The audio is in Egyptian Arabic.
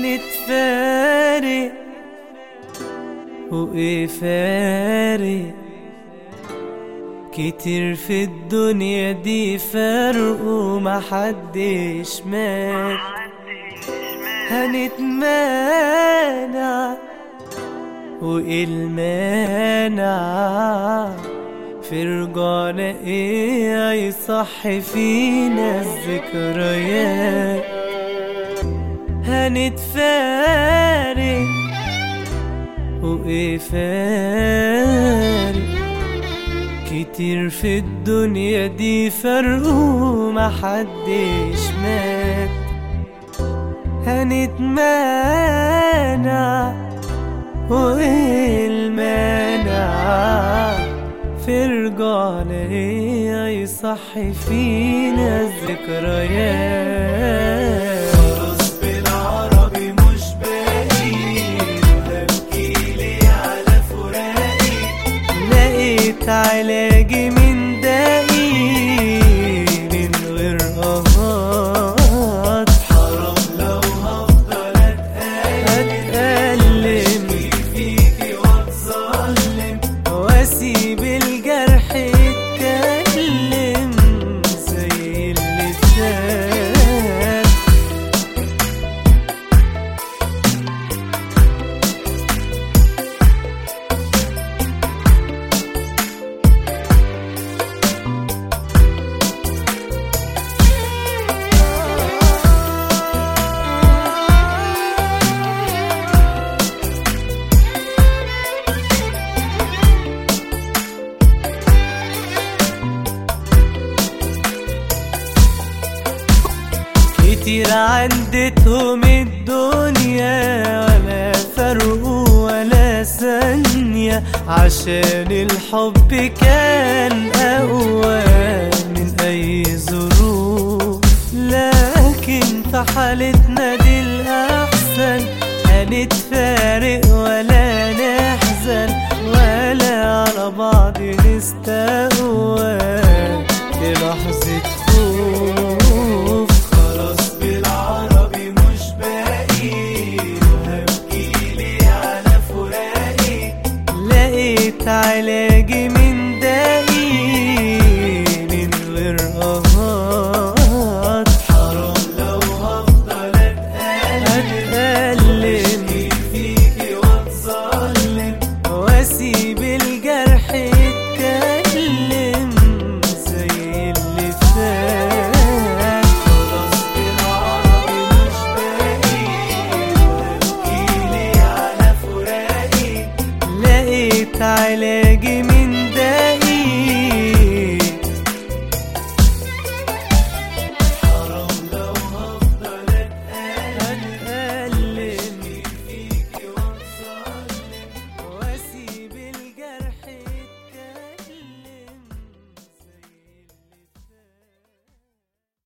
هنتفارق وايه فارق كتير في الدنيا دي فرق ومحدش مات هنتمانع وايه المانع في رجعنا ايه هيصح فينا الذكريات هنتفارق وايه فارق كتير في الدنيا دي فرق ومحدش مات هنتمانع وايه المانع في رجعنا ايه هيصح فينا الذكريات خلاص بالعربي مش باقي وهبكيلي على فراقي لقيت علاجي من داقي من غير قهات حرام لو هفضل اتقلب اتألم فيكي واتظلم واسيب الجرح يتكلم زي اللي فات كتير عندتهم الدنيا ولا فرقوا ولا ثانية عشان الحب كان أقوى من أي ظروف لكن في حالتنا دي الأحسن هنتفارق ولا نحزن ولا على بعض نستقوى